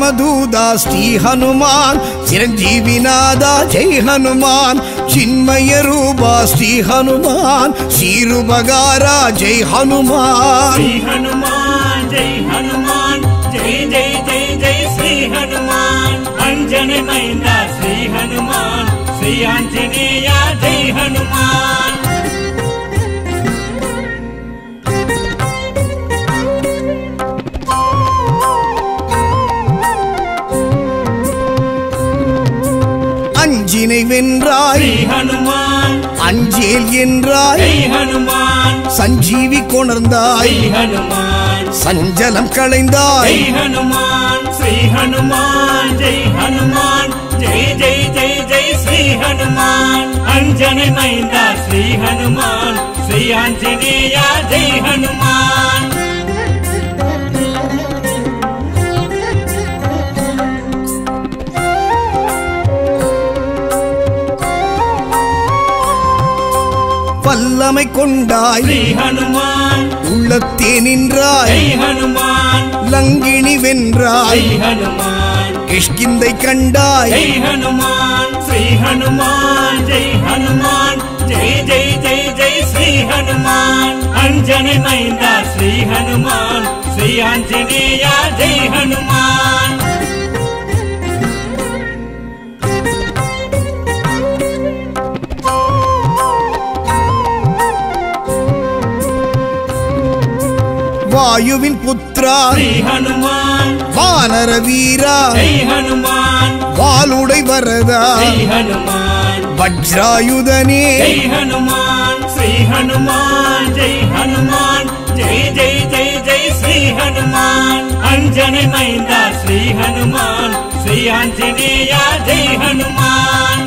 శ్రీరామదూదా శ్రీ హనుమాన్ చిరంజీవినాథ జై హనుమాన్ చిన్మయ రూపా శ్రీ హనుమాన్ శ్రీరుబగారా జై హనుమాన్ శ్రీ హనుమాన్ జై హనుమాన్ జై జై జై జై శ్రీ హనుమాన్ అంజనమైంద శ్రీ హనుమాన్ శ్రీ ఆంజనేయ జై హనుమాన్ அஞ்சினை வென்றாய் శ్రీ హనుమాన్ அஞ்சேல் என்றாய் జై హనుమాన్ சஞ்சீவி கொணர்ந்தாய் శ్రీ హనుమాన్ சஞ்சலம் களைந்தாய் జై హనుమాన్ శ్రీ హనుమాన్ జై హనుమాన్ జై జై జై జై శ్రీ హనుమాన్ అంజనమైంద శ్రీ హనుమాన్ శ్రీ ఆంజనేయ జై హనుమాన్ வல்லமை கொண்டாய் శ్రీ హనుమాన్ உள்ளத்தே நின்றாய் జై హనుమాన్ லங்கினி வென்றாய் జై హనుమాన్ கிஷ்கிந்தை கண்டாய் జై హనుమాన్ శ్రీ హనుమాన్ జై హనుమాన్ జై జై జై జై శ్రీ హనుమాన్ అంజనమైంద శ్రీ హనుమాన్ శ్రీ ఆంజనేయ జై హనుమాన్ வாயுவின் புத்ரா శ్రీ హనుమాన్ வானர வீரா జై హనుమాన్ வாளுடை வரதா జై హనుమాన్ வஜ்ராயுதனே జై హనుమాన్ శ్రీ హనుమాన్ జై హనుమాన్ జై జై జై జై శ్రీ హనుమాన్ అంజనమైంద శ్రీ హనుమాన్ శ్రీ ఆంజనేయ జై హనుమాన్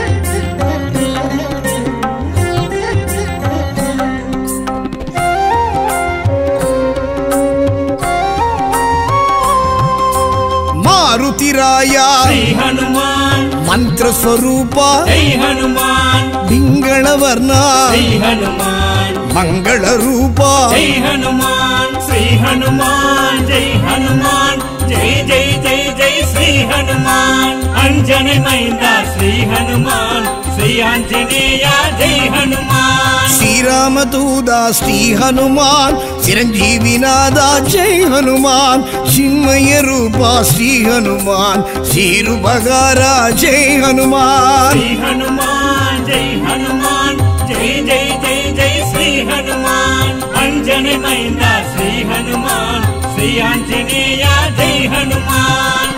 మారుతిరాయా శ్రీ హనుమాన్ మంత్రస్వరూప జై హనుమాన్ పింగళవర్ణ శ్రీ హనుమాన్ మంగళ రూప జై హనుమాన్ శ్రీ హనుమాన్ జై హనుమాన్ జై జై జై జై శ్రీ హనుమాన్ అంజనమైంద శ్రీ హనుమాన్ శ్రీ ఆంజనేయ జై హనుమాన్ శ్రీరామదూదా శ్రీ హనుమాన్ చిరంజీవినాథ జై హనుమాన్ చిన్మయ రూప శ్రీ హనుమాన్ శ్రీరుపగారా జై హనుమాన్ శ్రీ హనుమాన్ జై హనుమాన్ జై జై జై జై శ్రీ హనుమాన్ అంజనమైంద శ్రీ హనుమాన్ శ్రీ ఆంజనేయ జై హనుమాన్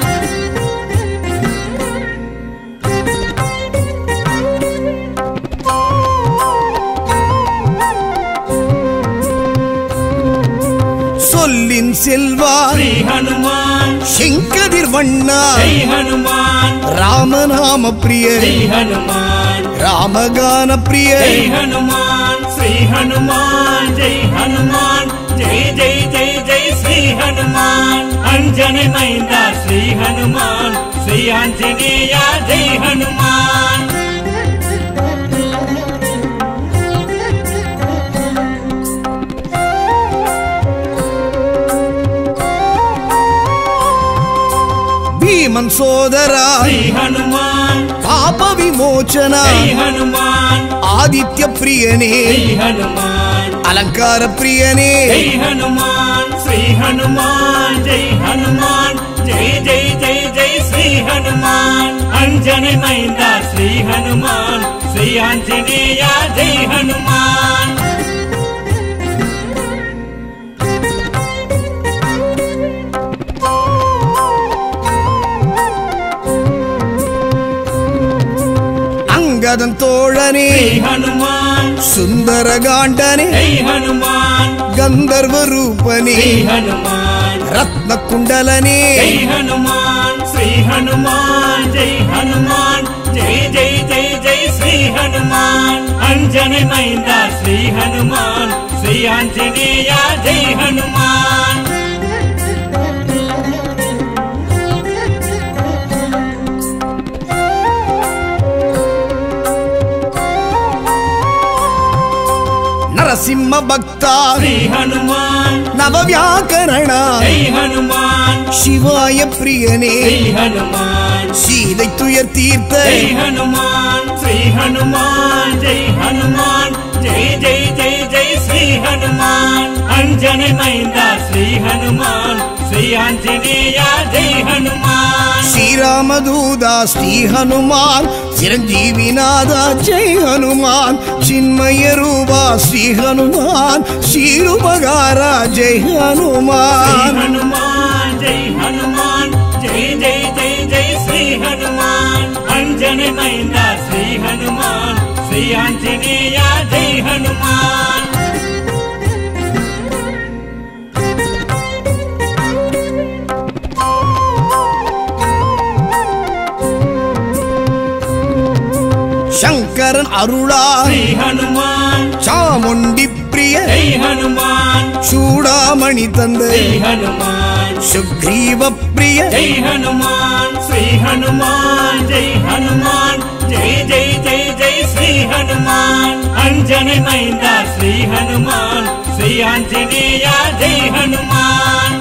சொல்லின் செல்வா శ్రీ హనుమాన్ செங்கதிர் வண்ணா జై హనుమాన్ ராமநாம பிரிய శ్రీ హనుమాన్ ராமகான பிரிய జై హనుమాన్ శ్రీ హనుమాన్ జై హనుమాన్ జై జై జై జై శ్రీ హనుమాన్ అంజనమైంద శ్రీ హనుమాన్ శ్రీ ఆంజనేయ జై హనుమాన్ భీమన్ సోదరా శ్రీ హనుమాన్ పాప విమోచన జై హనుమాన్ ఆదిత్య ప్రియనే శ్రీ హనుమాన్ అలంకార ప్రియనే జై హనుమాన్ శ్రీ హనుమాన్ జై హనుమాన్ జై జై జై జై శ్రీ హనుమాన్ అంజనమైంద శ్రీ హనుమాన్ శ్రీ ఆంజనేయ జై హనుమాన్ అంగదం తోழனே శ్రీ హనుమాన్ సుందరగాండనే జై హనుమాన్ గంధర్వ రూపనే శ్రీ హనుమాన్ రత్న కుండలనే జై హనుమాన్ శ్రీ హనుమాన్ జై హనుమాన్ జై జై జై జై శ్రీ హనుమాన్ అంజనమైంద శ్రీ హనుమాన్ శ్రీ ఆంజనేయ జై హనుమాన్ నరసింహ భక్త శ్రీ హనుమాన్ నవ వ్యాకరణ జై హనుమాన్ ஹனுமான் சிவாய பிரியனே ஸ்ரீ ஹனுமான் சீதை துயர் தீர்த்த ஜெய் ஹனுமான் ஸ்ரீ ஹனுமான் ஜெய் ஹனுமான் ஜெய் ஜெய் ஜெய் ஜெய் ஸ்ரீ ஹனுமான் அஞ்சனை மைந்தா ஸ்ரீ ஹனுமான் ஸ்ரீ ஆஞ்சநேயா ஜெய் ஹனுமான் ஸ்ரீராமதூதா ஸ்ரீ ஹனுமான் சிரஞ்சீவிநாதா ஜெய் ஹனுமான் சின்மய ரூபா ஸ்ரீ ஹனுமான் ஸ்ரீருபகாரா ஜெய் ஸ்ரீ ஹனுமான் ஹனுமான் ஜெய் ஹனுமான் ஜெய் ஜெய் ஜெய் ஜெய் ஸ்ரீ ஹனுமான் அஞ்சனை மைந்தா ஸ்ரீ ஹனுமான் ஸ்ரீ ஆஞ்சநேயா ஜெய் ஹனுமான் சங்கரன் அருளா ஸ்ரீ ஹனுமான் சாமுண்டி பிரிய ஜெய் ஹனுமான் சூடாமணி தந்தை ஜெய் ஹனுமான் சுக்ரீவ பிரிய ஜெய் ஹனுமான் ஸ்ரீ ஹனுமான் ஜெய் ஹனுமான் ஜெய் ஜெய் ஜெய் ஜெய் ஸ்ரீ ஹனுமான் அஞ்சனை மைந்தா ஸ்ரீ ஹனுமான் ஸ்ரீ ஆஞ்சநேயா ஜெய் ஹனுமான்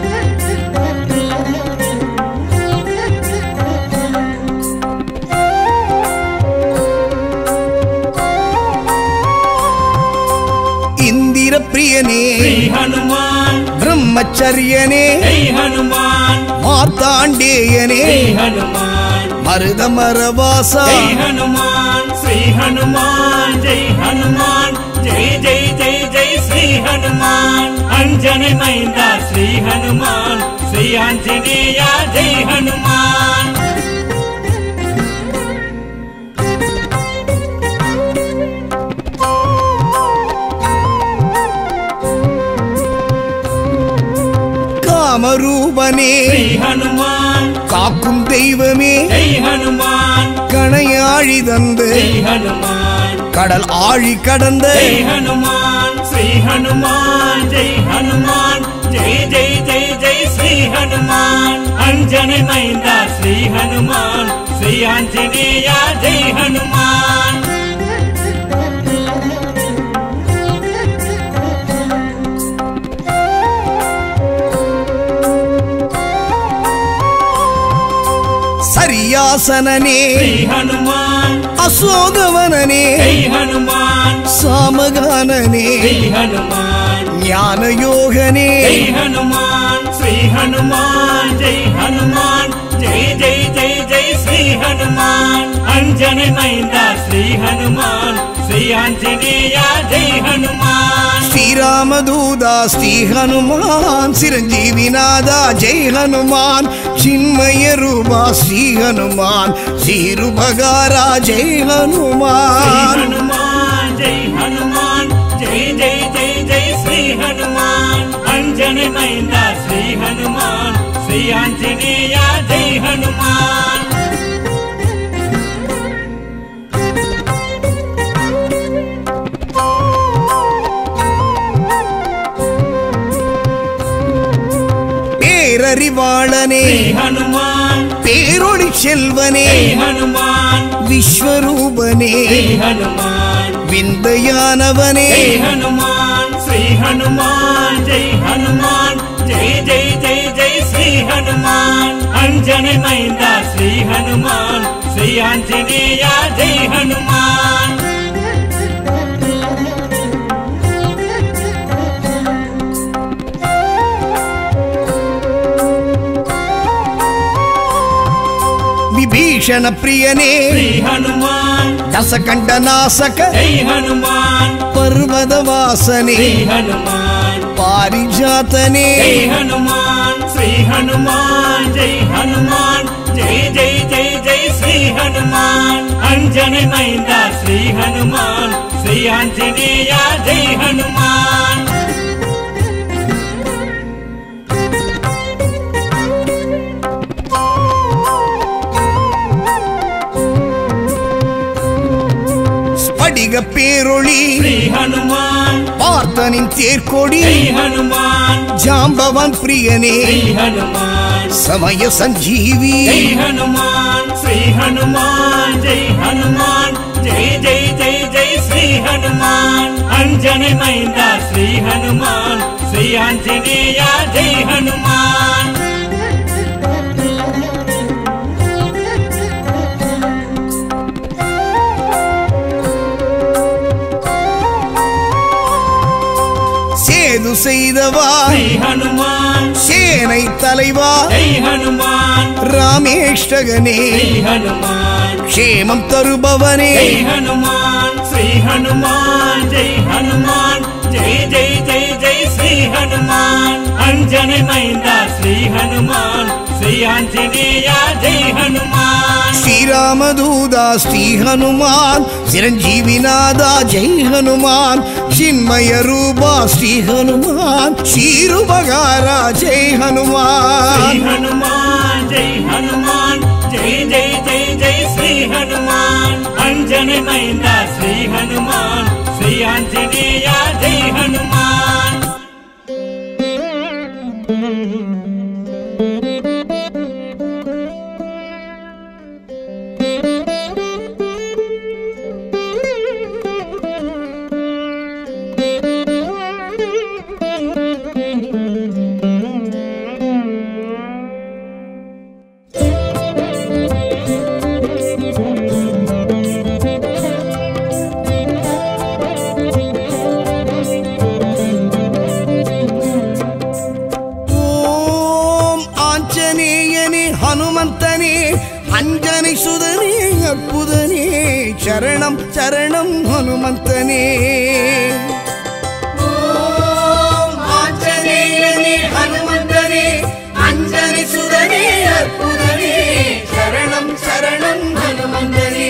இந்திர பிரியனே ஸ்ரீ ஹனுமான் பிரம்மச்சரியனே ஜெய் ஹனுமான் மார்த்தாண்டேயனே ஜெய் ஹனுமான் மருதமரவாசா ஜெய் ஹனுமான் ஸ்ரீ ஹனுமான் ஜெய் ஹனுமான் ஜெய் ஜெய் ஜெய் ஜெய் ஸ்ரீ ஹனுமான் அஞ்சனை மைந்தா ஸ்ரீ ஹனுமான் ஸ்ரீ ஆஞ்சநேயா ஜெய் ஹனுமான் காமரூபனே ஸ்ரீ ஹனுமான் காக்கும் தெய்வமே ஜெய் ஹனுமான் கணையாழி தந்து ஜெய் ஹனுமான் கடல் ஆழி கடந்த ஜெய் ஹனுமான் ஸ்ரீ ஹனுமான் ஜெய் ஹனுமான் ஜெய் ஜெய் ஜெய் ஜெய் ஸ்ரீ ஹனுமான் அஞ்சனை மைந்தா ஸ்ரீ ஹனுமான் ஸ்ரீ ஆஞ்சநேயா ஜெய் ஹனுமான் சரியாசனனே ஸ்ரீ ஹனுமான் அசோகவனனே ஜெய் ஹனுமான் சாமகானனே ஸ்ரீ ஹனுமான் ஞானயோகனே ஜெய் ஹனுமான் ஸ்ரீ ஹனுமான் ஜெய் ஹனுமான் ஜெய் ஜெய் ஜெய் ஜெய் ஸ்ரீ ஹனுமான் அஞ்சனை மைந்தா ஸ்ரீ ஹனுமான் ஸ்ரீ ஆஞ்சநேயா ஜெய் ஹனுமான் ஸ்ரீராமதூதா ஸ்ரீ ஹனுமான் சிரஞ்சீவிநாதா ஜெய் ஹனுமான் சின்மய ரூபா ஸ்ரீ ஹனுமான் ஸ்ரீருபகாரா ஜெய் ஸ்ரீ ஹனுமான் ஹனுமான் ஜெய் ஹனுமான் ஜெய் ஜெய் ஜெய் ஜெய் ஸ்ரீ ஹனுமான் அஞ்சனை மைந்தா ஸ்ரீ ஹனுமான் ஸ்ரீ ஆஞ்சநேயா ஜெய் ஹனுமான் பேரறிவாளனே ஸ்ரீ ஹனுமான் பேரொளி செல்வனே ஜெய் ஹனுமான் விஸ்வரூபனே ஸ்ரீ ஹனுமான் விந்தையானவனே ஜெய் ஹனுமான் ஸ்ரீ ஹனுமான் ஜெய் ஹனுமான் ஜெய் ஜெய் ஜெய் ஜெய் ஸ்ரீ ஹனுமான் அஞ்சனை மைந்தா ஸ்ரீ ஹனுமான் ஸ்ரீ ஆஞ்சநேயா ஜெய் ஹனுமான் விபீஷண பிரியனே ஸ்ரீ ஹனுமான் தசகண்ட நாசக ஜெய் ஹனுமான் பர்வத வாசனே ஸ்ரீ ஹனுமான் பாரிஜாத்தனே ஜெய் ஹனுமான் ஸ்ரீ ஹனுமான் ஜெய் ஹனுமான் ஜெய் ஜெய் ஜெய் ஜெய் ஸ்ரீ ஹனுமான் அஞ்சனை மைந்தா ஸ்ரீ ஹனுமான் ஸ்ரீ ஆஞ்சநேயா ஜெய் ஹனுமான் ஸ்படிக பேரொளி ஸ்ரீ ஹனுமான் பார்த்தனின் தேர்கொடி ஜெய் ஹனுமான் ஜாம்பவான் பிரியனே ஸ்ரீ ஹனுமான் சமய சஞ்சீவி ஜெய் ஹனுமான் ஸ்ரீ ஹனுமான் ஜெய் ஹனுமான் ஜெய் ஜெய் ஜெய் ஜெய் ஸ்ரீ ஹனுமான் அஞ்சனை மைந்தா ஸ்ரீ ஹனுமான் ஸ்ரீ ஆஞ்சநேயா ஜெய் ஹனுமான் சேமம் செய்தவா ஸ்ரீ ஹனுமான் சேனை தலைவா ஜெய் ஹனுமான் ராமேஷ்டகனே ஸ்ரீ ஹனுமான் க்ஷேமம் தருபவனே ஜெய் ஹனுமான் ஸ்ரீ ஹனுமான் ஜெய் ஹனுமான் ஜெய் ஜெய் ஜெய் ஜெய் ஸ்ரீ ஹனுமான் அஞ்சனை மைந்தா ஸ்ரீ ஹனுமான் ஸ்ரீ ஆஞ்சநேயா ஜெய் ஹனுமான் ஸ்ரீராமதூதா ஸ்ரீ ஹனுமான் சிரஞ்சீவிநாதா ஜெய் ஹனுமான் சின்மய ரூபா ஸ்ரீ ஹனுமான் ஸ்ரீருபகாரா ஜெய் ஸ்ரீ ஹனுமான் ஹனுமான் ஜெய் ஹனுமான் ஜெய் ஜெய் ஜெய் ஜெய் ஸ்ரீ ஹனுமான் அஞ்சனை மைந்தா ஸ்ரீ ஹனுமான் ஸ்ரீ ஆஞ்சநேயா ஜெய் ஹனுமான் ஓம் ஆஞ்சநேயனே ஹனுமந்தனே அஞ்சனை சுதனே அற்புதனே சரணம் சரணம் ஹனுமந்தனே ஓம் ஆஞ்சநேயனே ஹனுமந்தனே அஞ்சனை சுதனே அற்புதனே சரணம் சரணம் ஹனுமந்தனே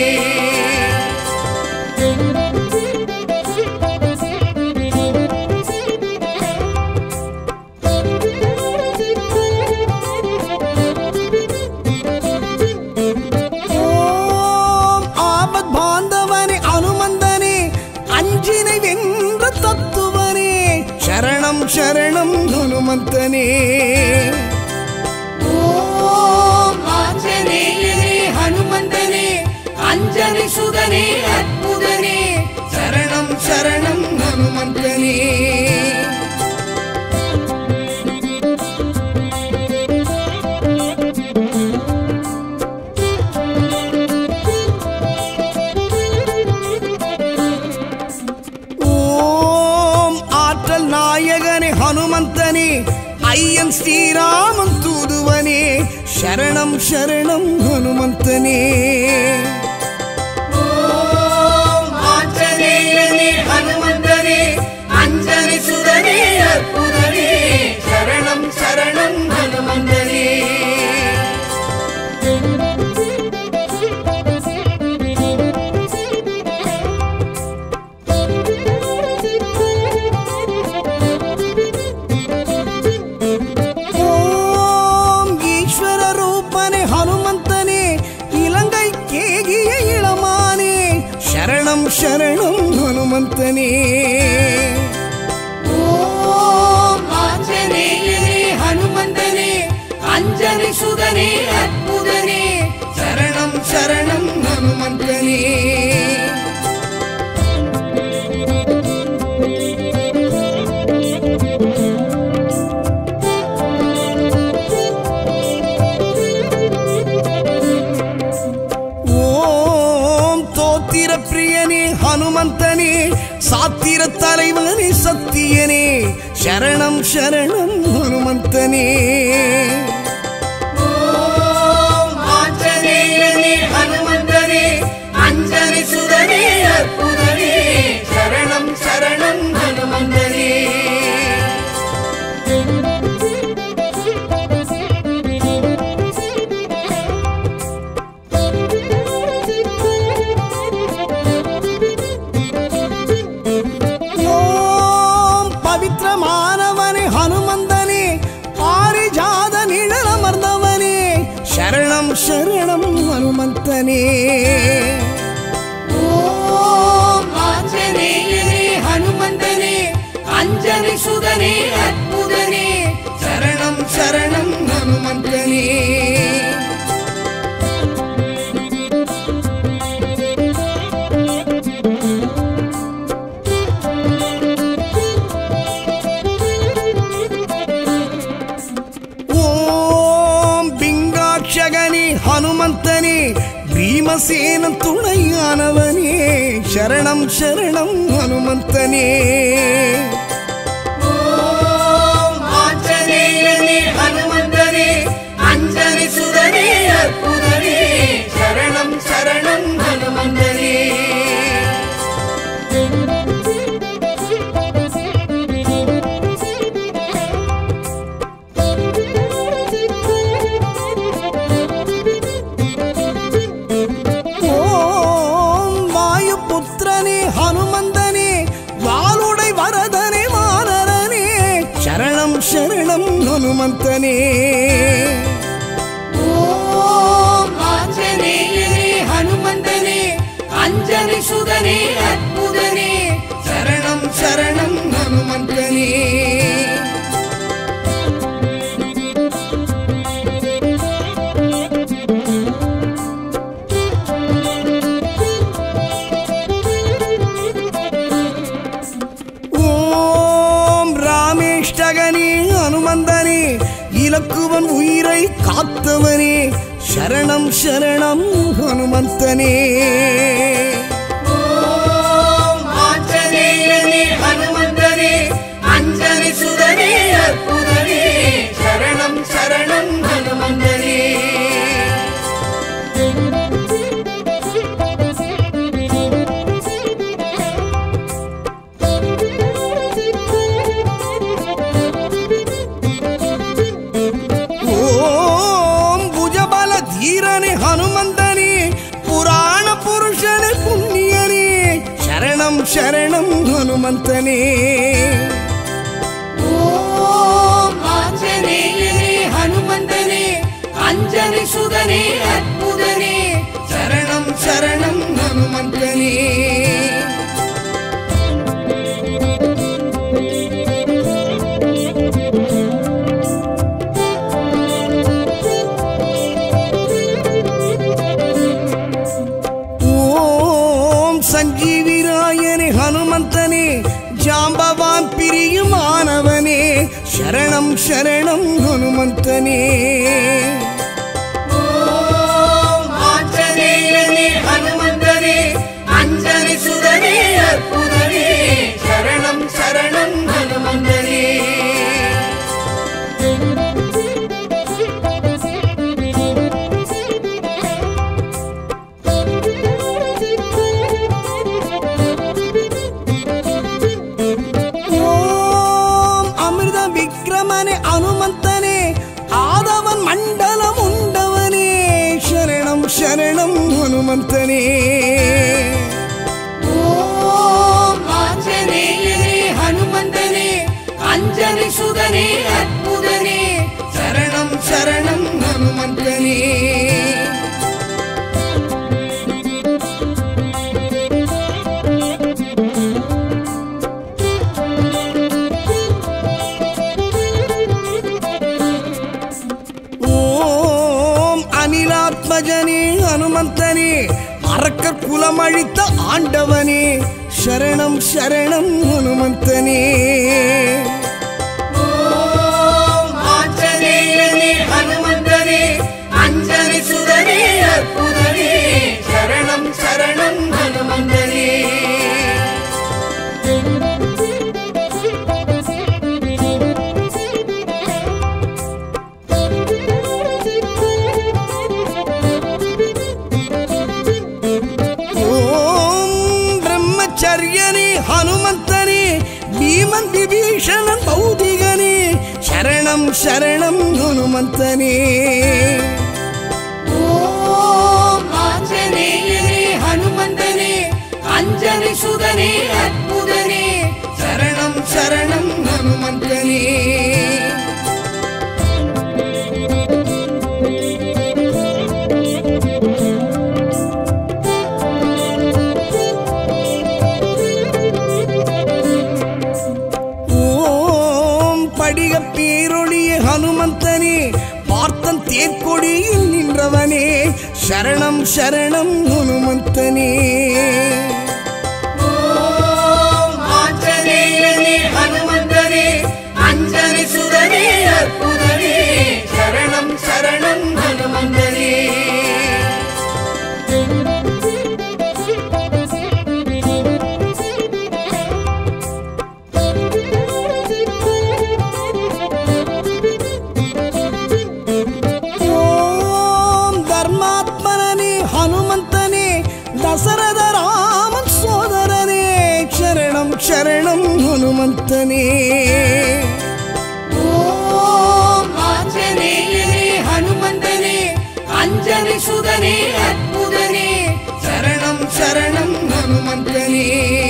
ஓம் ஆபத் பாந்தவனே அனுமந்தனே அஞ்சினை வென்ற தத்துவனே சரணம் சரணம் ஹனுமந்தனே ஓம் ஆஞ்சநேயனே ஹனுமந்தனே அஞ்சனை சுதனே அற்புதனே சரணம் சரணம் ஹனுமந்தனே ஓம் ஆற்றல் நாயகனே ஹனுமந்தனே ஐயன் ஸ்ரீராமன் தூதுவனே சரணம் சரணம் ஹனுமந்தனே ஓம் ஆஞ்சநேயனே ஹனுமந்தனே அஞ்சனை சுதனே அற்புதனே சரணம் சரணம் ஹனுமந்தனே ஓம் ஈஸ்வர ரூபனே ஹனுமந்தனே இலங்கை கேகிய இளமானே சரணம் சரணம் ஹனுமந்தனே ஓம் ஆஞ்சநேயனே ஹனுமந்தனே அஞ்சனை சுதனே அற்புதனே சரணம் சரணம் ஹனுமந்தனே ஓம் தோத்திர பிரியனே ஹனுமந்தனே சாத்திர தலைவனே சத்தியனே சரணம் சரணம் ஹனுமந்தனே ஓம் ஆஞ்சநேயனே ஹனுமந்தனே அஞ்சனை சுதனே அற்புதனே சரணம் சரணம் ஹனுமந்தனே ஓம் பவித்திரமானவனே ஹனுமந்தனே பாரிஜாத நிழலமர்ந்தவனே சரணம் சரணம் ஹனுமந்தனே ஓம் ஆஞ்சநேயனே ஹனுமந்தனே அஞ்சனை சுதனே அற்புதனே சரணம் சரணம் ஹனுமந்தனே ஓம் பிங்காட்சகனே ஹனுமந்தனே பீமசேனன் துணையானவனே சரணம் சரணம் ஹனுமந்தனே ஓம் ஆஞ்சநேயனே ஹனுமந்தனே அஞ்சனி சுதனே அற்புதனே சரணம் சரணம் ஹனுமந்தனே ஓம் வாயு புத்திரனே ஹனுமந்தனே வாளுடை வரதனே வானரனே சரணம் சரணம் ஹனுமந்தனே ஓம் ஆஞ்சநேயனே ஹனுமந்தனே அஞ்சனி சுதனே அற்புதனே சரணம் சரணம் ஹனுமந்தனே ஓம் ராமேஷ்டகனே ஹனுமந்தனே இலக்குவன் உயிரை காத்தவனே சரணம் சரணம் ஹனுமந்தனே ஓம் ஆஞ்சநேயனே ஹனுமந்தனே அஞ்சனி சுதனே அற்புதனே சரணம் சரணம் ஹனுமந்தனே ஓம் புஜபல தீரனே ஹனுமந்தனே புராண புருஷனே புண்ணியனே சரணம் சரணம் ஹனுமந்தனே ஓம் ஆஞ்சநேயனே ஹனுமந்தனே அஞ்சனி சுதனே அற்புதனே சரணம் சரணம் ஹனுமந்தனே ஓம் சஞ்சீவிராயனே ஹனுமந்தனே ஜாம்பவான் பிரியுமானவனே சரணம் சரணம் ஹனுமந்தனே ஓம் ஆஞ்சநேயனே ஹனுமந்தனே அஞ்சனி சுதனே அற்புதனே சரணம் சரணம் ஹனுமந்தனே ஓம் அமிர்த விக்ரமனே அனுமந்தனே ஆதவன் மண்டலம் உண்டவனே சரணம் சரணம் ஹனுமந்தனே ஓம் ஆஞ்சநேயனே ஹனுமந்தனே அஞ்சனி சுதனே அற்புதனே சரணம் சரணம் ஹனுமந்தனே ஓம் அனிலாத்மஜனே ஹனுமந்தனே அரக்கர் குலமழித்த ஆண்டவனே சரணம் சரணம் ஹனுமந்தனே ஓம் ஆஞ்சநேயனே ஹனுமந்தனே அஞ்சனி சுதனே அற்புதனே சரணம் சரணம் ஹனுமந்தனே ஓம் பிரம்மச்சரியனே ஹனுமந்தனே பீமன் விபீஷணன் பௌதிகனே சரணம் சரணம் ஹனுமந்தனே ஓம் ஆஞ்சநேயனே ஹனுமந்தனே அஞ்சனி சுதனே அற்புதனே சரணம் சரணம் ஹனுமந்தனே ஓம் படிக பேரொழிய ஹனுமந்தனே பார்த்தன் தேர்க்கொடியில் நின்றவனே சரணம் சரணம் ஹனுமந்தனே ஓம் ஆஞ்சநேயனே ஹனுமந்தனே அஞ்சனி சுதனே அற்புதனே சரணம் சரணம் ஹனுமந்தனே தசரத ராமன் சோதரனே சரணம் சரணம் ஹனுமந்தனே ஓம் ஆஞ்சநேயனே ஹனுமந்தனே அஞ்சனை சுதனே அற்புதனே சரணம் சரணம் ஹனுமந்தனே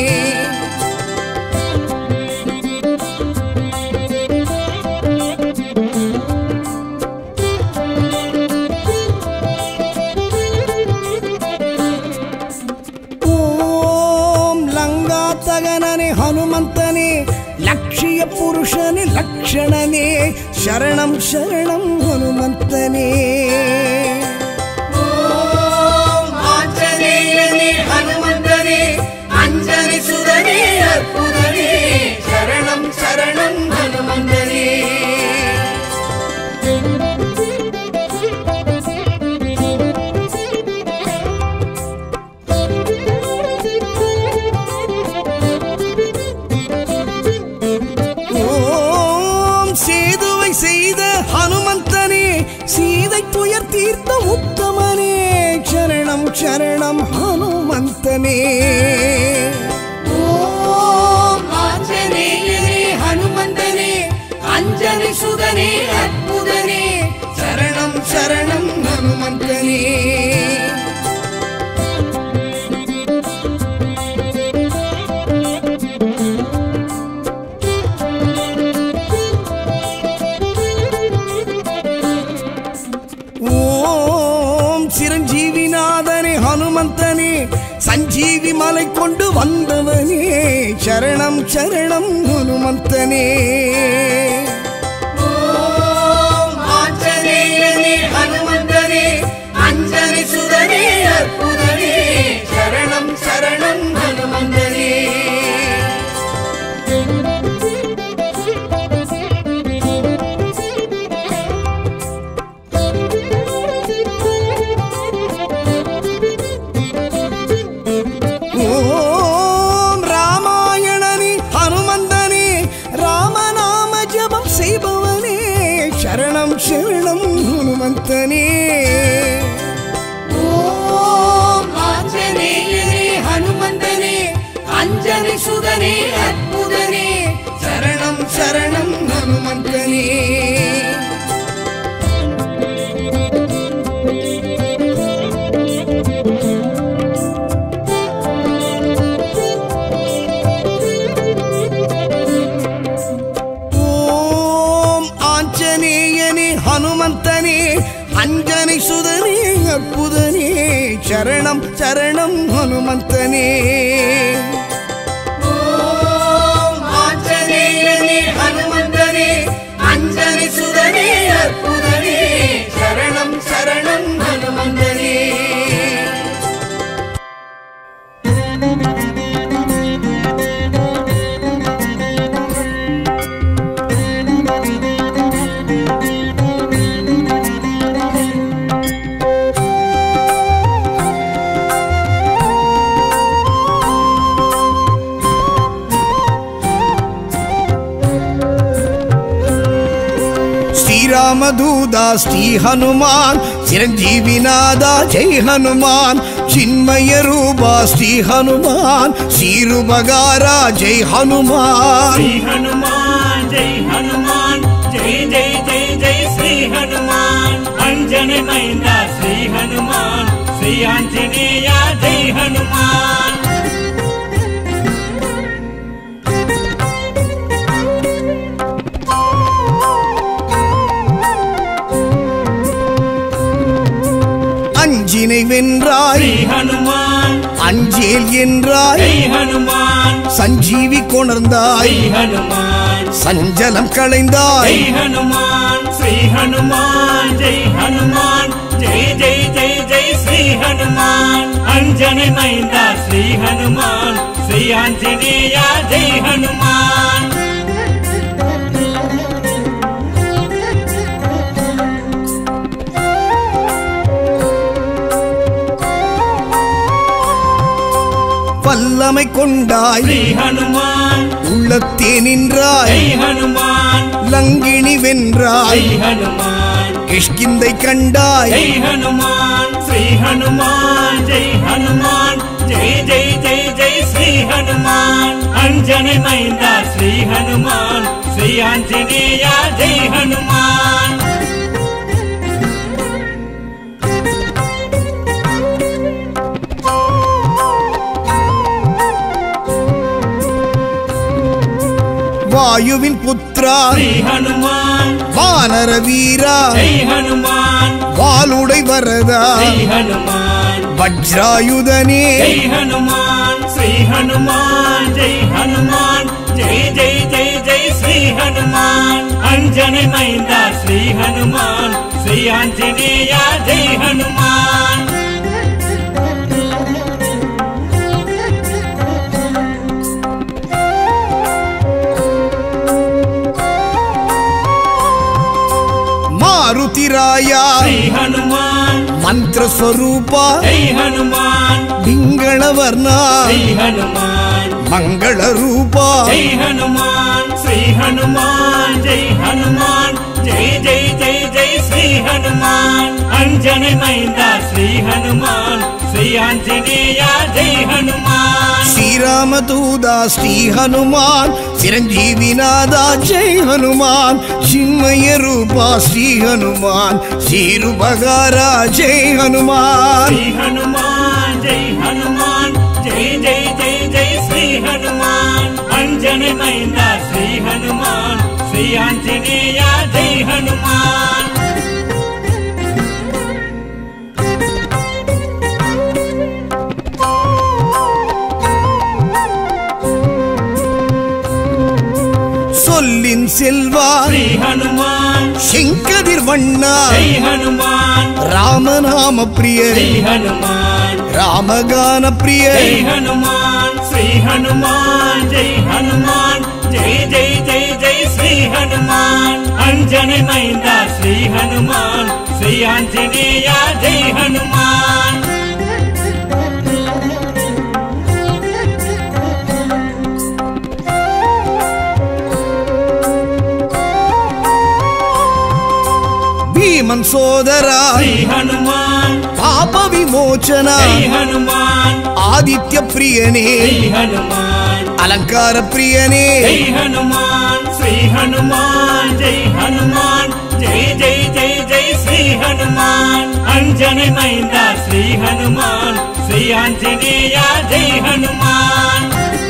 ஓம் லங்கா தகனனே ஹனுமந்தனே லட்சிய புருஷனே லக்ஷணனே சரணம் சரணம் ஹனுமந்தனே ஓம் ஆஞ்சநேயனே ஹனுமந்தனே அஞ்சனை சுதனே அற்புதனே சரணம் சரணம் ஹனுமந்தனே ஓம் சேதுவை செய்த ஹனுமந்தனே சீதை துயர் தீர்த்த உத்தமனே சரணம் சரணம் ஹனுமந்தனே ஓம் ஆஞ்சநேயனே ஹனுமந்தனே அஞ்சனை சுதனே அற்புதனே சரணம் சரணம் ஹனுமந்தனே ஓம் சிரஞ்சீவிநாதனே ஹனுமந்தனே சஞ்சீவி மலை கொண்டு வந்தவனே சரணம் சரணம் ஹனுமந்தனே ஓம் ஆஞ்சநேயனே ஹனுமந்தனே அஞ்சனை சுதனே அற்புதனே சரணம் சரணம் ஹனுமந்தனே ஓம் ராமாயணனி ஹனுமந்தனே ராமநாம ஜபம் செய்பவனே சரணம் சரணம் ஹனுமந்தனே ஓம் ஆஞ்சநேயனே ஹனுமந்தனே அஞ்சனை சுதனே அற்புதனே சரணம் சரணம் ஹனுமந்தனே ஓம் ஆஞ்சநேயனே ஹனுமந்தனே அஞ்சனை சுதனே அற்புதனே சரணம் சரணம் ஹனுமந்தனே ஓம் ஆஞ்சநேயனே ஹனுமந்தனே அஞ்சனை சுதனே அற்புதனே சரணம் சரணம் ஹனுமந்தனே శ్రీరామదూదా శ్రీ హనుమాన్ చిరంజీవినాదా జై హనుమాన్ చిన్మయ రూపా శ్రీ హనుమాన్ శ్రీరుబగారా జై హనుమాన్ श्री हनुमान जय हनुमान जय जय जय जय श्री हनुमान अंजन मैंदा श्री हनुमान श्री आंजनेय जय हनुमान அஞ்சினை வென்றாய் श्री हनुमान அஞ்சேல் என்றாய் जय हनुमान சஞ்சீவி கொணர்ந்தாய் श्री हनुमान சஞ்சலம் களைந்தாய் जय हनुमान श्री हनुमान जय हनुमान जय जय जय जय श्री हनुमान अंजन मैंदा श्री हनुमान श्री आंजनेय जय हनुमान வல்லமை கொண்டாய் श्री हनुमान உள்ளத்தே நின்றாய் जय हनुमान லங்கினி வென்றாய் जय हनुमान கிஷ்கிந்தை கண்டாய் जय हनुमान श्री हनुमान जय हनुमान హనుమాన్ అంజని మైంద శ్రీ హనుమాన్ శ్రీ ఆంజనేయ జై హనుమాన్ வாயுவின் புத்ரா శ్రీ హనుమాన్ வானர வீரா జై హనుమాన్ வாளுடை வரதா జై హనుమాన్ வஜ்ராயுதனே జై హనుమాన్ శ్రీ హనుమాన్ జై హనుమాన్ జై జై జై జై శ్రీ హనుమాన్ అంజని మైంద శ్రీ హనుమాన్ శ్రీ ఆంజనేయ జై హనుమాన్ మారుతిరాయ శ్రీ హనుమాన్ మంత్రస్వరూప జై హనుమాన్ పింగళవర్ణ శ్రీ హనుమాన్ మంగళ రూప జై హనుమాన్ శ్రీ హనుమాన్ జై హనుమాన్ జై జై జై జై శ్రీ హనుమాన్ అంజని మైంద శ్రీ హనుమాన్ శ్రీ ఆంజనేయ జై హనుమాన్ శ్రీరామదూత శ్రీ హనుమాన్ చిరంజీవినాథ జై హనుమాన్ చిన్మయ రూప శ్రీ హనుమాన్ శ్రీరుపగార జై హనుమాన్ శ్రీ హనుమాన్ జై హనుమాన్ జై జై జై జై శ్రీ హనుమాన్ అంజని మైంద శ్రీ హనుమాన్ శ్రీ ఆంజనేయ జై హనుమాన్ சொல்லின் செல்வா శ్రీ హనుమాన్ செங்கதிர் வண்ணா జై హనుమాన్ ராமநாம பிரிய శ్రీ హనుమాన్ ராமகான பிரிய జై హనుమాన్ శ్రీ హనుమాన్ జై హనుమాన్ జై జై జై జై శ్రీ హనుమాన్ అంజని మైంద శ్రీ హనుమాన్ శ్రీ ఆంజనేయ జై హనుమాన్ భీమన్ సోదరా శ్రీ హనుమాన్ పాప విమోచన జై హనుమాన్ ఆదిత్య ప్రియనే జై హనుమాన్ అలంకార ప్రియనే జై హనుమాన్ శ్రీ హనుమాన్ జై హనుమాన్ జై జై జై జై శ్రీ హనుమాన్ అంజని మైంద శ్రీ హనుమాన్ శ్రీ ఆంజనేయ జై హనుమాన్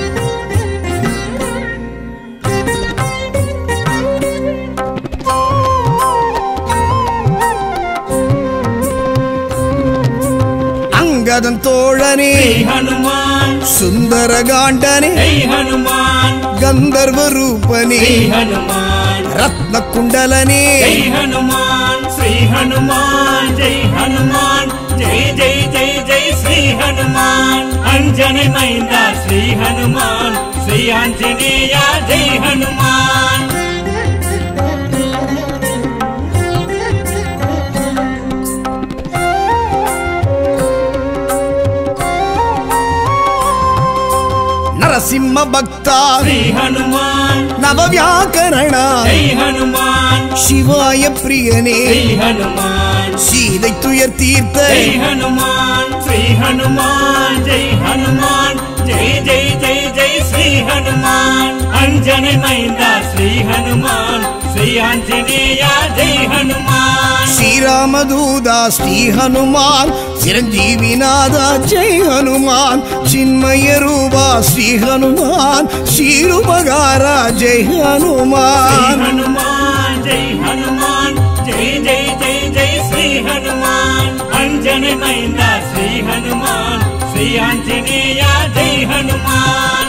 అంగదం తోழனே శ్రీ హనుమాన్ సుందరగాండనే జై హనుమాన్ గంధర్వ రూపనే శ్రీ హనుమాన్ రత్న కుండలనే జై హనుమాన్ శ్రీ హనుమాన్ జై హనుమాన్ జై జై జై జై శ్రీ హనుమాన్ అంజని మైంద శ్రీ హనుమాన్ శ్రీ ఆంజనేయ జై హనుమాన్ నరసింహ భక్త శ్రీ హనుమాన్ నవ వ్యాకరణ జై హనుమాన్ శివాయ ప్రియనే శ్రీ హనుమాన్ சீதை துயர் தீர்த்த జై హనుమాన్ శ్రీ హనుమాన్ జై హనుమాన్ జై జై జై జై శ్రీ హనుమాన్ అంజని మైంద శ్రీ హనుమాన్ శ్రీ ఆంజనేయ జై హనుమాన్ శ్రీరామదూత శ్రీ హనుమాన్ చిరంజీవినాథ జై హనుమాన్ చిన్మయ రూప శ్రీ హనుమాన్ శ్రీరుపగార జై జై హనుమాన్ హనుమాన్ జై హనుమాన్ జై జై జై జై శ్రీ హనుమాన్ అంజని మైంద శ్రీ హనుమాన్ శ్రీ ఆంజనేయ జై హనుమాన్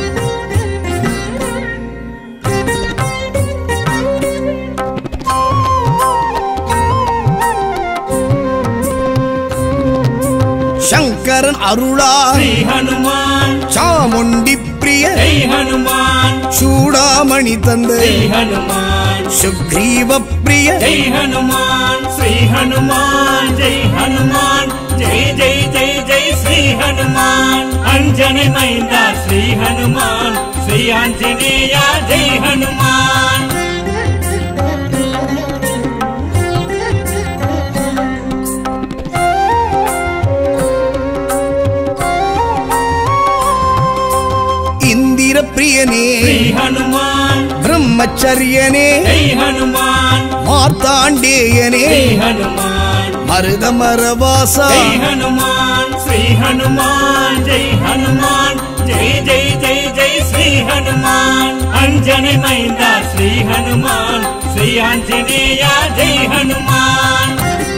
சங்கரன் அருளா శ్రీ హనుమాన్ சாமுண்டி பிரிய జై హనుమాన్ சூடாமணி தந்த శ్రీ హనుమాన్ சுக்ரீவ பிரிய జై హనుమాన్ శ్రీ హనుమాన్ జై హనుమాన్ జై జై జై జై శ్రీ హనుమాన్ అంజని మైంద శ్రీ హనుమాన్ శ్రీ ఆంజనేయ జై హనుమాన్ பிரியனே ஸ்ரீ ஹனுமான் பிரம்மச்சரியனே ஜெய் ஹனுமான் மார்த்தாண்டேயனே ஜெய் ஹனுமான் மருதமரவாசா ஜெய் ஹனுமான் ஸ்ரீ ஹனுமான் ஜெய் ஹனுமான் ஜெய் ஜெய் ஜெய் ஜெய் ஸ்ரீ ஹனுமான் அஞ்சனை மைந்தா ஸ்ரீ ஹனுமான் ஸ்ரீ ஆஞ்சநேயா ஜெய் ஹனுமான்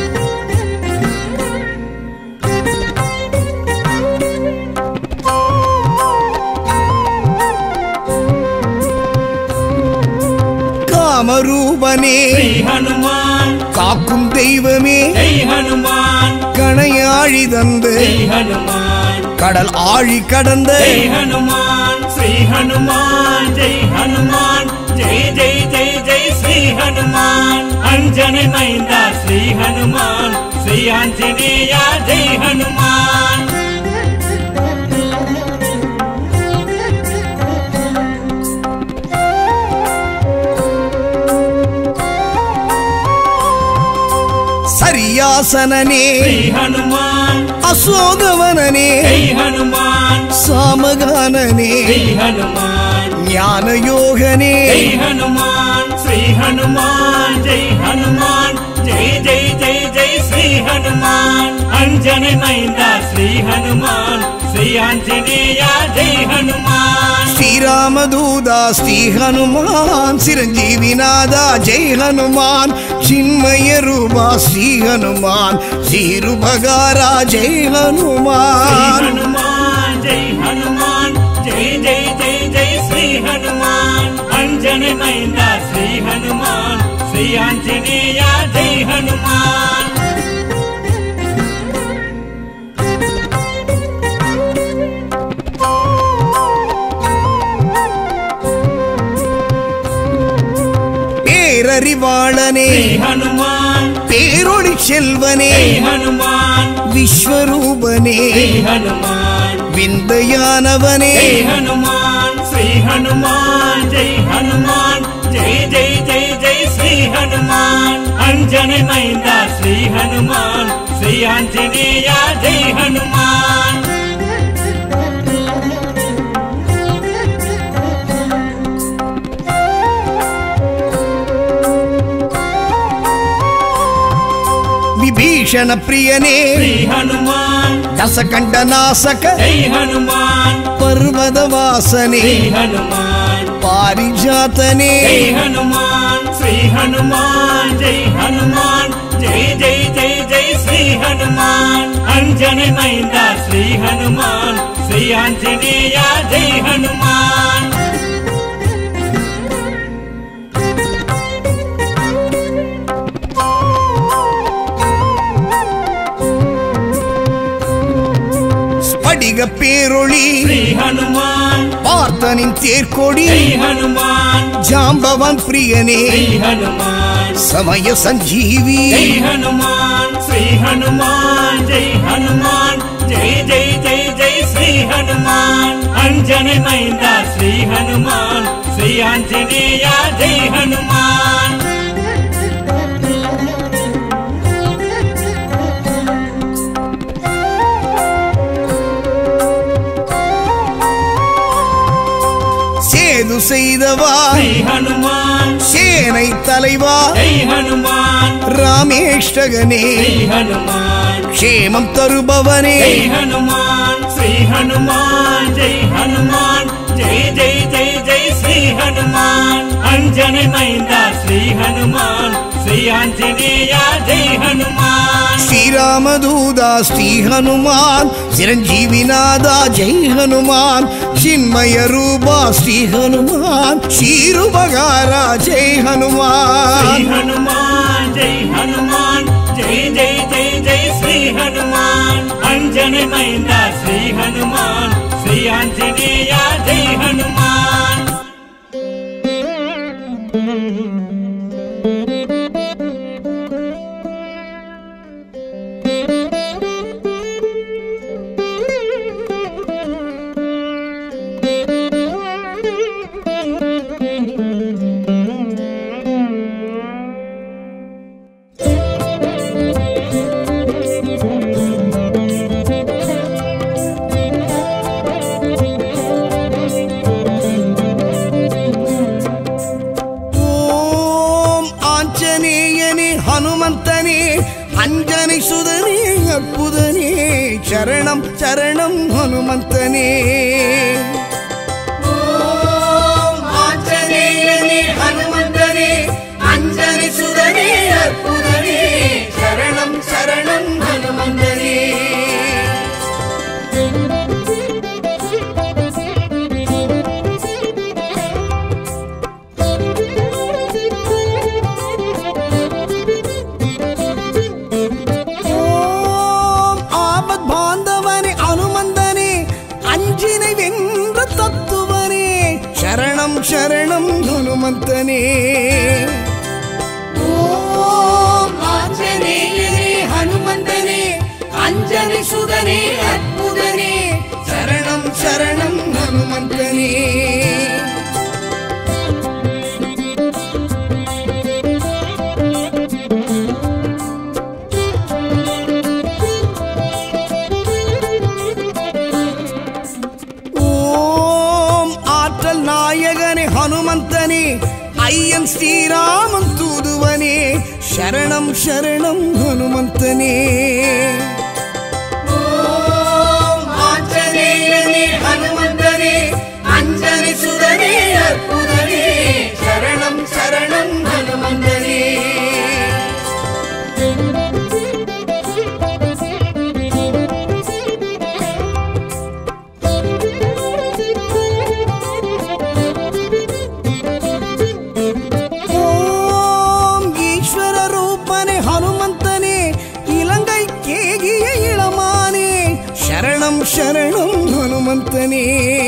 காமரூபனே ஸ்ரீ ஹனுமான் காக்கும் தெய்வமே ஜெய் ஹனுமான் கணையாழி தந்து ஜெய் ஹனுமான் கடல் ஆழி கடந்த ஜெய் ஹனுமான் ஸ்ரீ ஹனுமான் ஜெய் ஹனுமான் ஜெய் ஜெய் ஜெய் ஜெய் ஸ்ரீ ஹனுமான் அஞ்சனை மைந்தா ஸ்ரீ ஹனுமான் ஸ்ரீ ஆஞ்சநேயா ஜெய் ஹனுமான் சரியாசனனே ஸ்ரீ ஹனுமான் அசோகவனனே ஜெய் ஹனுமான் சாமகானனே ஜெய் ஹனுமான் ஞானயோகனே ஜெய் ஹனுமான் ஸ்ரீ ஹனுமான் ஜெய் ஹனுமான் ஜெய் ஜெய் ஜெய் ஜெய் ஸ்ரீ ஹனுமான் அஞ்சனை மைந்தா ஸ்ரீ ஹனுமான் ஸ்ரீ ஆஞ்சநேயா ஜெய் ஹனுமான் ஸ்ரீராமதூதா ஸ்ரீ ஹனுமான் சிரஞ்சீவிநாதா ஜெய் ஹனுமான் சின்மய ரூபா ஸ்ரீ ஹனுமான் ஸ்ரீருபகாரா ஜெய் ஸ்ரீ ஹனுமான் ஹனுமான் ஜெய் ஹனுமான் ஜெய் ஜெய் ஜெய் ஜெய் ஸ்ரீ ஹனுமான் அஞ்சனை மைந்தா ஸ்ரீ ஹனுமான் ஸ்ரீ ஆஞ்சநேயா ஜெய் ஹனுமான் பேரறிவாளனே ஸ்ரீ ஹனுமான் பேரொளி செல்வனே ஜெய் ஹனுமான் விஸ்வரூபனே ஸ்ரீ ஹனுமான் விந்தையானவனே ஜெய் ஹனுமான் ஸ்ரீ ஹனுமான் ஜெய் ஹனுமான் ஜெய் ஜெய் ஜெய் ஜெய் ஸ்ரீ ஹனுமான் அஞ்சனை மைந்தா ஸ்ரீ ஹனுமான் ஸ்ரீ ஆஞ்சநேயா ஜெய் ஹனுமான் விபீஷண பிரியனே ஸ்ரீ ஹனுமான் தசகண்ட நாசக ஜெய் ஹனுமான் பர்வத வாசனே ஸ்ரீ ஹனுமான் பாரிஜாத்தனே ஜெய் ஹனுமான் ஸ்ரீ ஹனுமான் ஜெய் ஹனுமான் ஜெய் ஜெய் ஜெய் ஜெய் ஸ்ரீ ஹனுமான் அஞ்சனை மைந்தா ஸ்ரீ ஹனுமான் ஸ்ரீ ஆஞ்சநேயா ஜெய் ஹனுமான் ஸ்படிக பேரொளி ஸ்ரீ ஹனுமான் பார்த்தனின் தேர்கொடி ஜெய் ஹனுமான் ஜாம்பவான் பிரியனே ஸ்ரீ ஹனுமான் சமய சஞ்சீவி ஜெய் ஹனுமான் ஸ்ரீ ஹனுமான் ஜெய் ஹனுமான் ஜெய் ஜெய் ஜெய் ஜெய் ஸ்ரீ ஹனுமான் அஞ்சனை மைந்தா ஸ்ரீ ஹனுமான் ஸ்ரீ ஆஞ்சநேயா ஜெய் ஹனுமான் சேது செய்தவா ஸ்ரீ ஹனுமான் சேனை தலைவா ஜெய் ஹனுமான் ராமேஷ்டகனே ஸ்ரீ ஹனுமான் க்ஷேமம் தருபவனே ஜெய் ஹனுமான் ஸ்ரீ ஹனுமான் ஜெய் ஹனுமான் ஜெய் ஜெய் ஜெய் ஜெய் ஸ்ரீ ஹனுமான் அஞ்சனை மைந்தா ஸ்ரீ ஹனுமான் ஸ்ரீ ஆஞ்சநேயா ஜெய் ஹனுமான் ஸ்ரீராமதூதா ஸ்ரீ ஹனுமான் சிரஞ்சீவிநாதா ஜெய் ஹனுமான் சின்மய ரூபா ஸ்ரீ ஹனுமான் ஸ்ரீருபகாரா ஜெய் ஸ்ரீ ஹனுமான் ஹனுமான் ஜெய் ஹனுமான் ஜெய் ஜெய் ஜெய் ஜெய் ஸ்ரீ ஹனுமான் அஞ்சனை மைந்தா ஸ்ரீ ஹனுமான் ஸ்ரீ ஆஞ்சநேயா ஜெய் ஹனுமான் Thank சரணம் சரணம் ஹனுமந்தனே ஓம் ஆஞ்சநேயனே ஹனுமந்தனே அஞ்சனி சுதனே அற்புதனே சரணம் சரணம் ஹனுமந்தனே ஓம் ஆபத் பாந்தவனே அனுமந்தனே அஞ்சினை வென்ற தத்துவனே சரணம் சரணம் ஹனுமந்தனே ஓம் ஆஞ்சநேயனே ஹனுமந்தனே அஞ்சனி சுதனே அற்புதனே சரணம் சரணம் ஹனுமந்தனே ஓம் ஆற்றல் நாயகனே ஹனுமந்தனே ஐயன் ஸ்ரீராமன் தூதுவனே சரணம் சரணம் ஹனுமந்தனே ஓம் ஆஞ்சநேயனே ஹனுமந்தனே அஞ்சனி சுதனே அற்புதனே சரணம் சரணம் ஹனுமந்தனே ஓம் ஈஸ்வர ரூபனே ஹனுமந்தனே இலங்கை கேகிய இளமானே சரணம் சரணம் ஹனுமந்தனே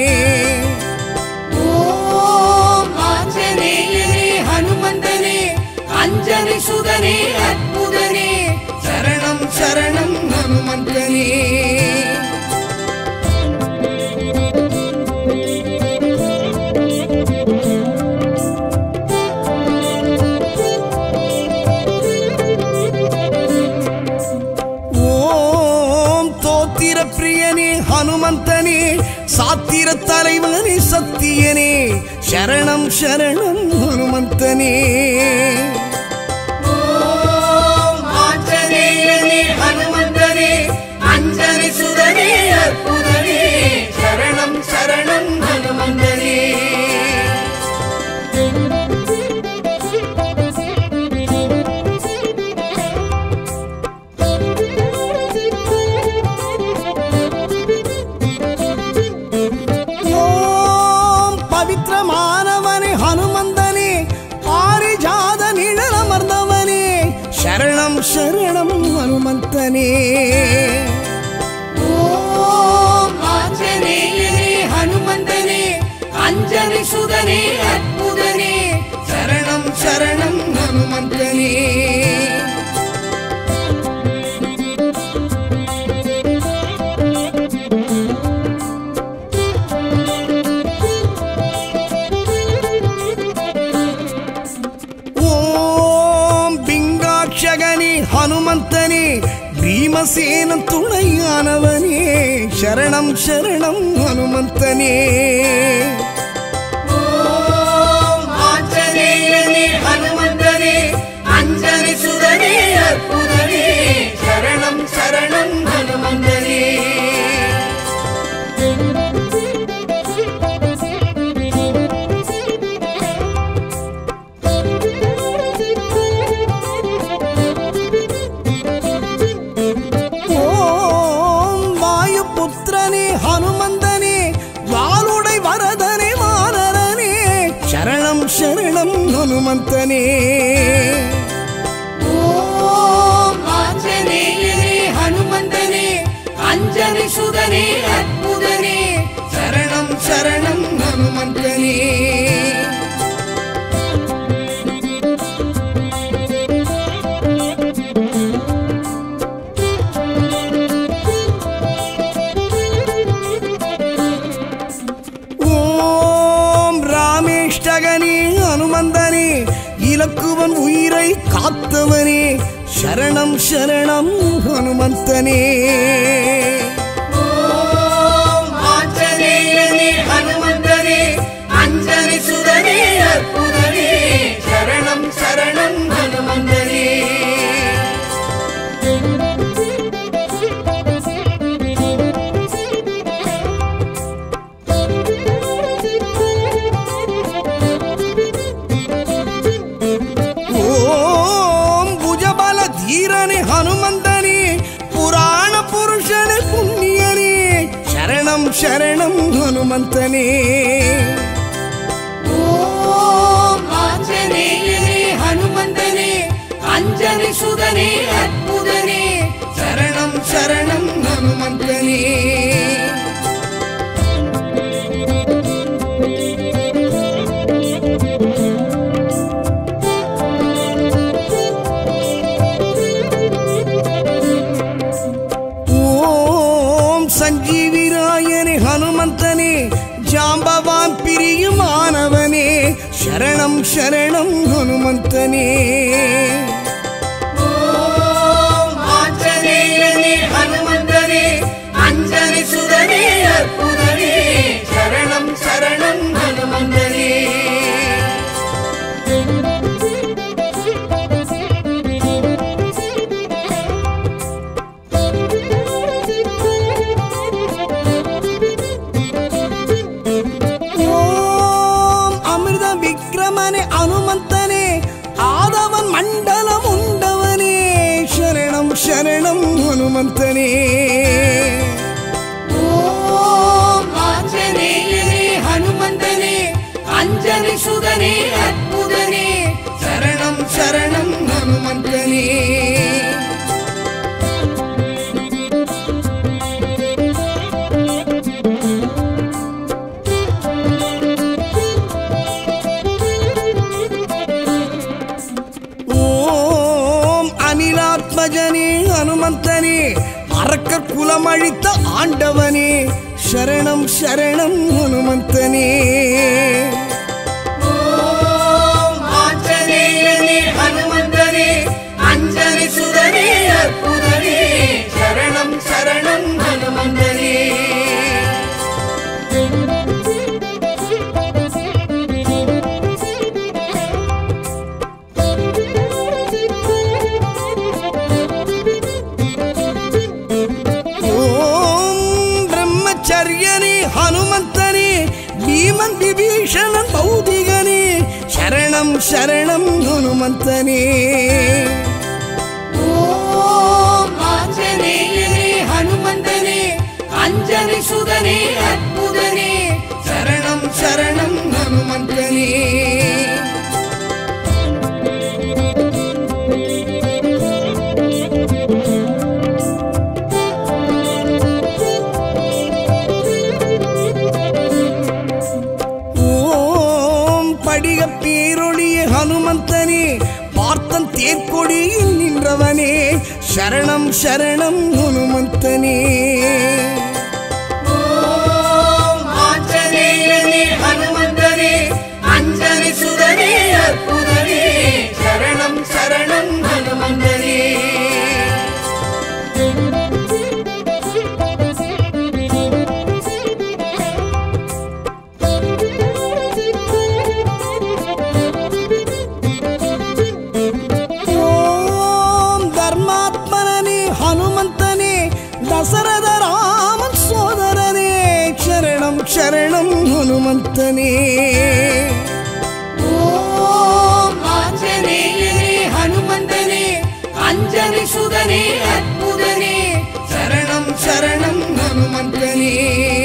ஓம் ஆஞ்சநேயனே ஹனுமந்தனே அஞ்சனி சுதனே அற்புதனே சரணம் சரணம் ஹனுமந்தனே ஓம் தோத்திர பிரியனே ஹனுமந்தனே சாத்திர தலைவனே சத்தியனே சரணம் சரணம் ஹனுமந்தனே ஓம் ஆஞ்சநேயனே ஹனுமந்தனே அஞ்சனி சுதனே அற்புதனே சரணம் சரணம் ஹனுமந்தனே ஓம் பவித்திரமானவனே ஹனுமந்தனே பாரிஜாத நிழலமர்ந்தவனே சரணம் சரணம் ஹனுமந்தனே ஓம் ஆஞ்சநேயனே ஹனுமந்தனே அஞ்சனி சுதனே அற்புதனே சரணம் சரணம் ஹனுமந்தனே ஓம் பிங்காட்சகனே ஹனுமந்தனே பீமசேனன் துணையானவனே சரணம் சரணம் ஹனுமந்தனே ஓம் ஆஞ்சநேயனே ஹனுமந்தனே அஞ்சனி சுதனே அற்புதனே சரணம் சரணம் ஹனுமந்தனே ஓம் வாயுபுத்திரனே ஹனுமந்தனே வாளுடை வரதனே வானரனே சரணம் சரணம் ஹனுமந்தனே ஓம் ஆஞ்சநேயனே ஹனுமந்தனே அஞ்சனி சுதனே அற்புதனே சரணம் சரணம் ஹனுமந்தனே ஓம் ராமேஷ்டகனே ஹனுமந்தனே இலக்குவன் உயிரை காத்தவனே சரணம் சரணம் ஹனுமந்தனே ஓம் ஆஞ்சநேயனே ஹனுமந்தனே அஞ்சனி சுதனே அற்புதனே சரணம் சரணம் ஹனுமந்தனே சரணம் ஹனுமந்தனே ஓம் ஆஞ்சநேயனே ஹனுமந்தனே அஞ்சலி சுதனே அற்புதனே சரணம் சரணம் ஹனுமந்தனே ஓம் சஞ்சீவிராயனே ஹனுமந்தனே ஜாம்பவான் பிரியுமானவனே சரணம் சரணம் ஹனுமந்தனே ஓம் ஆஞ்சநேயனே ஹனுமந்தனே அஞ்சலி சுதனே அற்புதனே சரணம் சரணம் ஹனுமந்தனே ஓம் அமிர்த விக்ரமனே அனுமந்தனே ஆதவன் மண்டலம் உண்டவனே சரணம் சரணம் ஹனுமந்தனே ஓம் ஆஞ்சநேயனே ஹனுமந்தனே அஞ்சலி சுதனே அற்புதனே சரணம் சரணம் ஹனுமந்தனே ஓம் அனிலாத்மஜனே ஹனுமந்தனே அரக்கர் குலம் அழித்த ஆண்டவனே சரணம் சரணம் ஹனுமந்தனே ஓம் ஆஞ்சநேயனே ஹனுமந்தனே அஞ்சலி சுதனே அற்புதனே சரணம் சரணம் ஹனுமந்தனே ஓம் பிரம்மச்சரியனே ஹனுமந்தனே பீமன் விபீஷணன் பௌதிகனே சரணம் சரணம் ஹனுமந்தனே ஓம் ஆஞ்சநேயனே ஹனுமந்தனே அஞ்சலி சுதனே அற்புதனே சரணம் சரணம் ஹனுமந்தனே ஓம் படிக பேரொழிய ஹனுமந்தனே பார்த்தன் தேர்க்கொடியில் நின்றவனே சரணம் சரணம் ஹனுமந்தனே ஓம் ஆஞ்சநேயனே ஹனுமந்தனே அஞ்சலி சுதனே அற்புதனே சரணம் சரணம் ஹனுமந்தனே ஓம் தர்மாத்மனே ஹனுமந்தனே தசரத ராமன் சோதரனே சரணம் சரணம் ஹனுமந்தனே ஓம் ஆஞ்சநேயனே ஹனுமந்தனே அஞ்சலி சுதனே அற்புதனே சரணம் சரணம் ஹனுமந்தனே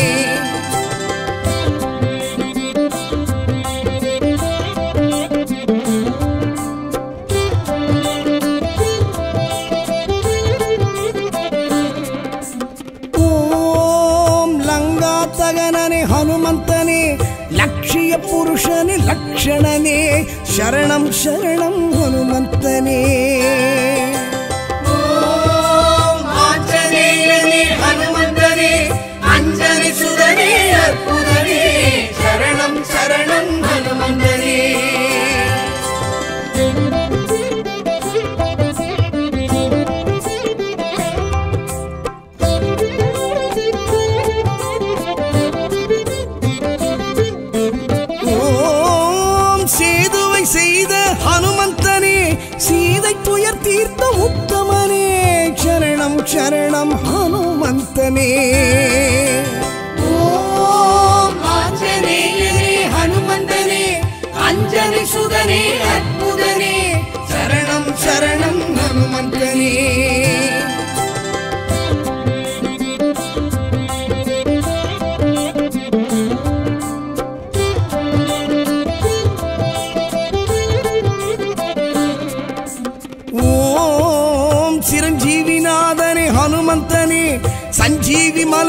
ஓம் லங்காத்தகனனே ஹனுமந்தனே லட்சிய புருஷனே லக்ஷணனே சரணம் சரணம் ஹனுமந்தனே ஓம் ஆஞ்சநேயனே ஹனுமந்தனே அஞ்சலி சுதனே அற்புதனே சரணம் சரணம் ஹனுமந்தனே ஓம் சேதுவை செய்த ஹனுமந்தனே சீதை துயர் தீர்த்த உத்தமனே சரணம் சரணம் ஹனுமந்தனே ஓம் ஆஞ்சநேயனே ஹனுமந்தனே அஞ்சலி சுதனே அற்புதனே சரணம் சரணம் ஹனுமந்தனே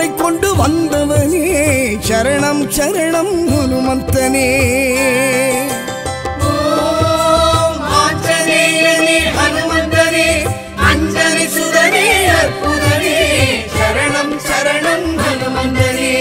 கொண்டு வந்தவனே சரணம் சரணம் ஹனுமந்தனே ஓம் ஆஞ்சநேயனே ஹனுமந்தனே அஞ்சனி சுதனே அற்புதனே சரணம் சரணம் ஹனுமந்தனே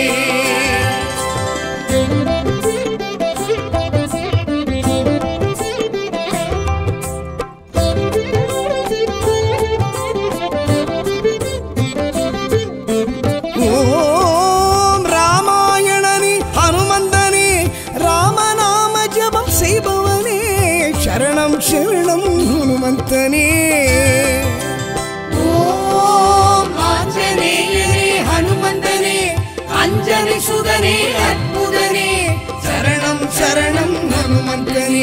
ஓம் ராமாயணனே ஹனுமந்தனே ராமநாம ஜபம் செய்பவனே சரணம் சரணம் ஹனுமந்தனே ஓம் ஆஞ்சநேயனே ஹனுமந்தனே அஞ்சனி சுதனே அற்புதனே சரணம் சரணம் ஹனுமந்தனே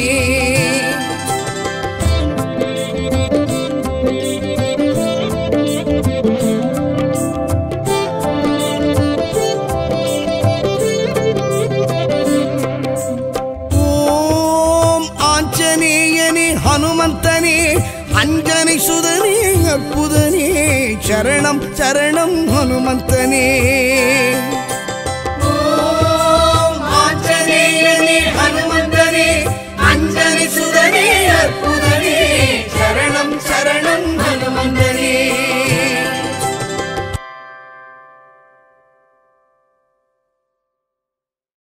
ஓம் ஆஞ்சநேயனே ஹனுமந்தனே அஞ்சனை சுதனே அற்புதனே சரணம் சரணம் ஹனுமந்தனே